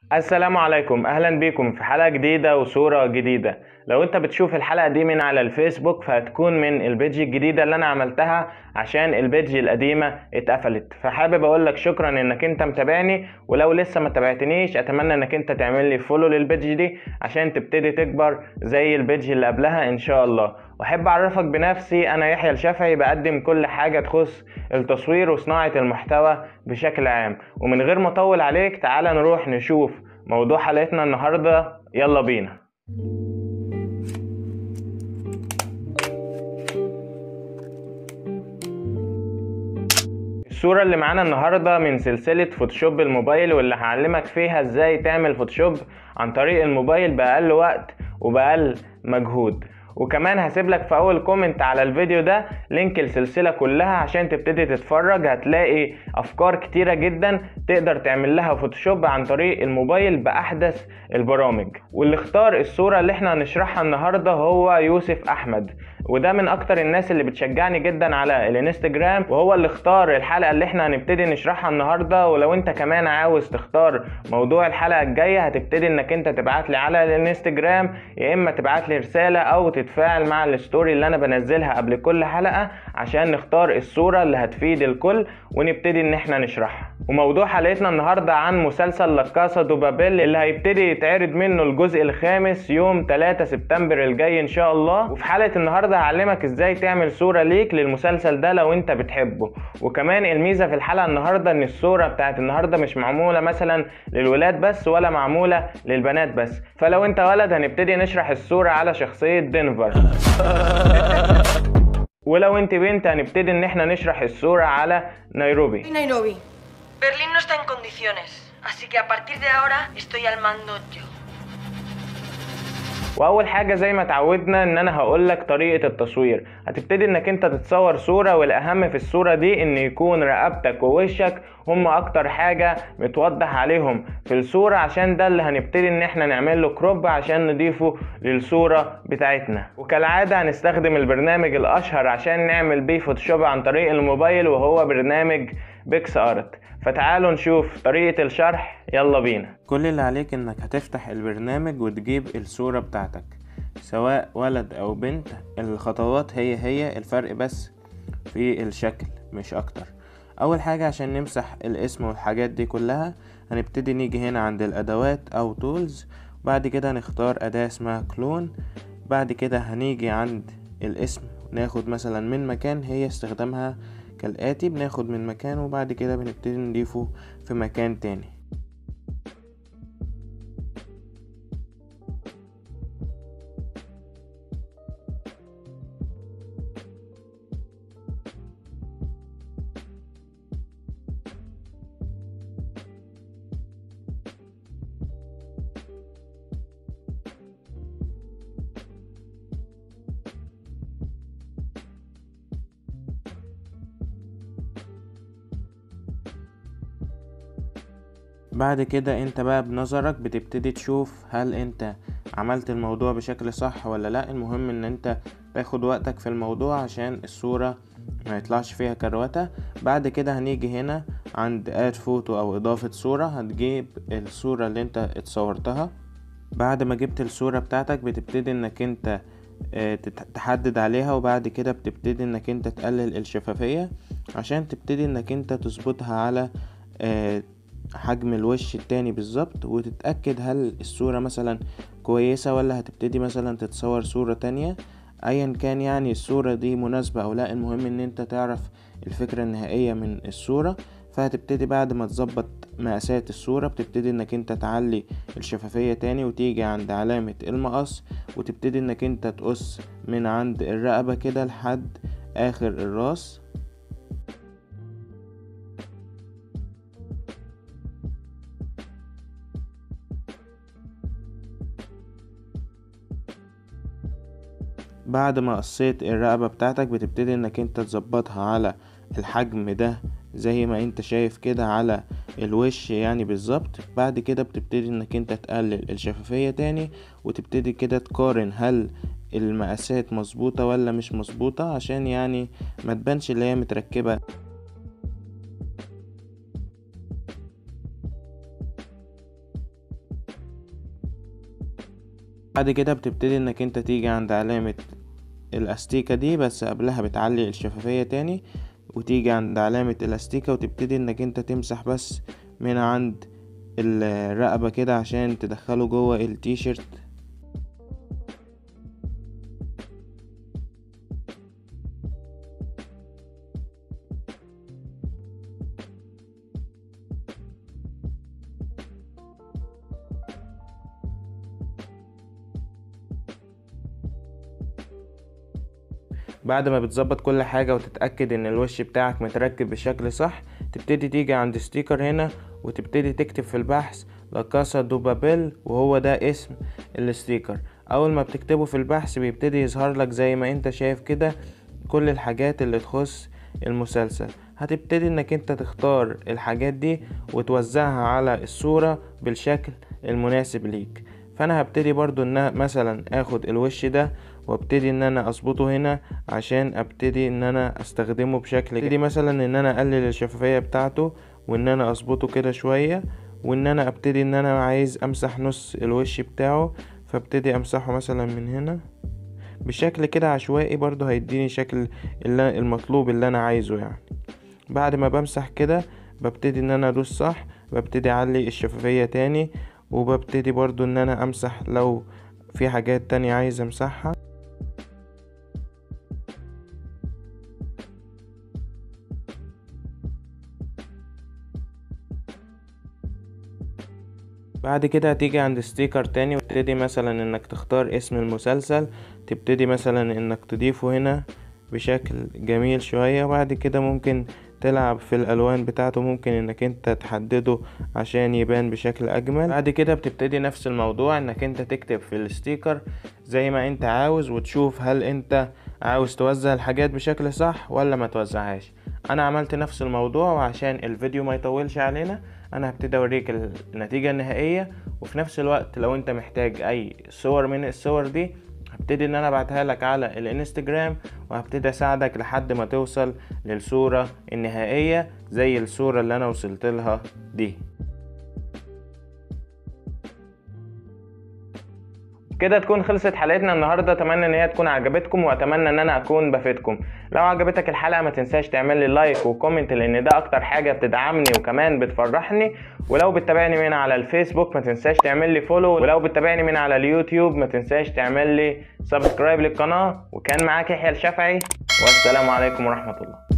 السلام عليكم اهلا بيكم في حلقة جديدة وصورة جديدة لو انت بتشوف الحلقة دي من على الفيسبوك فهتكون من البيج الجديدة اللي انا عملتها عشان البيج القديمة اتقفلت فحابب اقول لك شكرا انك انت متابعني ولو لسه ما تابعتنيش اتمنى انك انت تعمل لي فولو للبيج دي عشان تبتدي تكبر زي البيج اللي قبلها ان شاء الله واحب اعرفك بنفسي انا يحيى الشافعي بقدم كل حاجة تخص التصوير وصناعة المحتوى بشكل عام ومن غير ما اطول عليك تعالى نروح نشوف موضوع حلقتنا النهاردة يلا بينا الصورة اللي معانا النهاردة من سلسلة فوتوشوب الموبايل واللي هعلمك فيها ازاي تعمل فوتوشوب عن طريق الموبايل بأقل وقت وبأقل مجهود وكمان هسيب لك في اول كومنت على الفيديو ده لينك السلسلة كلها عشان تبتدي تتفرج هتلاقي افكار كتيرة جدا تقدر تعمل لها فوتوشوب عن طريق الموبايل باحدث البرامج واللي اختار الصورة اللي احنا هنشرحها النهاردة هو يوسف احمد وده من اكتر الناس اللي بتشجعني جدا على الانستجرام وهو اللي اختار الحلقة اللي احنا هنبتدي نشرحها النهاردة ولو انت كمان عاوز تختار موضوع الحلقة الجاية هتبتدي انك انت تبعت لي على الانستجرام يا اما تبعت لي رسالة او تتفاعل مع الستوري اللي انا بنزلها قبل كل حلقة عشان نختار الصورة اللي هتفيد الكل ونبتدي ان احنا نشرحها وموضوع حلقتنا النهاردة عن مسلسل لاكاسا دو بابيل اللي هيبتدي يتعرض منه الجزء الخامس يوم 3 سبتمبر الجاي ان شاء الله وفي حلقة النهاردة هعلمك ازاي تعمل صورة ليك للمسلسل ده لو انت بتحبه وكمان الميزة في الحلقة النهاردة ان الصورة بتاعت النهاردة مش معمولة مثلا للولاد بس ولا معمولة للبنات بس فلو انت ولد هنبتدي نشرح الصورة على شخصية دينفر ولو انت بنت هنبتدي ان احنا نشرح الصورة على نيروبي Soy Nairobi. Berlín no está en condiciones, así que a partir de ahora estoy al mando yo. واول حاجه زي ما اتعودنا ان انا هقول لك طريقه التصوير هتبتدي انك انت تتصور صوره والاهم في الصوره دي ان يكون رقبتك ووشك هم اكتر حاجه متوضح عليهم في الصوره عشان ده اللي هنبتدي ان احنا نعمل له كروب عشان نضيفه للصوره بتاعتنا وكالعاده هنستخدم البرنامج الاشهر عشان نعمل بيه فوتوشوب عن طريق الموبايل وهو برنامج بيكس ارت فتعالوا نشوف طريقه الشرح يلا بينا كل اللي عليك انك هتفتح البرنامج وتجيب الصورة بتاعتك سواء ولد او بنت الخطوات هي هي الفرق بس في الشكل مش اكتر اول حاجة عشان نمسح الاسم والحاجات دي كلها هنبتدي نيجي هنا عند الادوات او تولز بعد كده نختار اداة اسمها كلون بعد كده هنيجي عند الاسم ناخد مثلا من مكان هي استخدامها كالآتي بناخد من مكان وبعد كده بنبتدي نضيفه في مكان تاني بعد كده انت بقى بنظرك بتبتدي تشوف هل انت عملت الموضوع بشكل صح ولا لا المهم ان انت تاخد وقتك في الموضوع عشان الصورة ما يطلعش فيها كروتة بعد كده هنيجي هنا عند اد فوتو او اضافة صورة هتجيب الصورة اللي انت اتصورتها بعد ما جبت الصورة بتاعتك بتبتدي انك انت اه تحدد عليها وبعد كده بتبتدي انك انت تقلل الشفافية عشان تبتدي انك انت تظبطها على اه حجم الوش التاني بالظبط وتتأكد هل الصورة مثلا كويسة ولا هتبتدي مثلا تتصور صورة تانية ايا كان يعني الصورة دي مناسبة او لا المهم ان انت تعرف الفكرة النهائية من الصورة فهتبتدي بعد ما تظبط مقاسات الصورة بتبتدي انك انت تعلي الشفافية تاني وتيجي عند علامة المقص وتبتدي انك انت تقص من عند الرقبة كده لحد اخر الراس بعد ما قصيت الرقبة بتاعتك بتبتدي انك انت تظبطها على الحجم ده زي ما انت شايف كده على الوش يعني بالظبط بعد كده بتبتدي انك انت تقلل الشفافية تاني وتبتدي كده تقارن هل المقاسات مظبوطة ولا مش مظبوطة عشان يعني ما تبانش اللي هي متركبة بعد كده بتبتدي انك انت تيجي عند علامة الاستيكة دي بس قبلها بتعلي الشفافية تاني وتيجي عند علامة الاستيكة وتبتدي انك انت تمسح بس من عند الرقبة كده عشان تدخله جوه التيشيرت بعد ما بتظبط كل حاجة وتتأكد ان الوش بتاعك متركب بشكل صح تبتدي تيجي عند ستيكر هنا وتبتدي تكتب في البحث لاكاسا دو بابيل وهو ده اسم الستيكر اول ما بتكتبه في البحث بيبتدي يظهر لك زي ما انت شايف كده كل الحاجات اللي تخص المسلسل هتبتدي انك انت تختار الحاجات دي وتوزعها على الصورة بالشكل المناسب ليك فانا هبتدي برضو ان مثلا اخد الوش ده وابتدي ان انا اظبطه هنا عشان ابتدي ان انا استخدمه بشكل ابتدي مثلا ان انا اقلل الشفافية بتاعته وان انا اظبطه كده شوية وان انا ابتدي ان انا عايز امسح نص الوش بتاعه فابتدي امسحه مثلا من هنا بشكل كده عشوائي برضو هيديني شكل اللي المطلوب اللي انا عايزه يعني بعد ما بمسح كده ببتدي ان انا ادوس صح ببتدي اعلي الشفافية تاني وببتدي برضو ان انا امسح لو في حاجات تانية عايز امسحها بعد كده هتيجي عند ستيكر تاني وتبتدي مثلا انك تختار اسم المسلسل تبتدي مثلا انك تضيفه هنا بشكل جميل شوية وبعد كده ممكن تلعب في الالوان بتاعته ممكن انك انت تحدده عشان يبان بشكل اجمل بعد كده بتبتدي نفس الموضوع انك انت تكتب في الستيكر زي ما انت عاوز وتشوف هل انت عاوز توزع الحاجات بشكل صح ولا ما توزعهاش انا عملت نفس الموضوع وعشان الفيديو ما يطولش علينا انا هبتدي اوريك النتيجة النهائية وفي نفس الوقت لو انت محتاج اي صور من الصور دي هبتدي ان انا ابعتها لك على الانستجرام وهبتدي اساعدك لحد ما توصل للصورة النهائية زي الصورة اللي انا وصلت لها دي كده تكون خلصت حلقتنا النهارده اتمنى ان هي تكون عجبتكم واتمنى ان انا اكون بفيدكم لو عجبتك الحلقه ما تنساش تعمل لي لايك وكومنت لان ده اكتر حاجه بتدعمني وكمان بتفرحني ولو بتتابعني من على الفيسبوك ما تنساش تعمل لي فولو ولو بتتابعني من على اليوتيوب ما تنساش تعمل لي سبسكرايب للقناه وكان معاك يحيى الشافعي والسلام عليكم ورحمه الله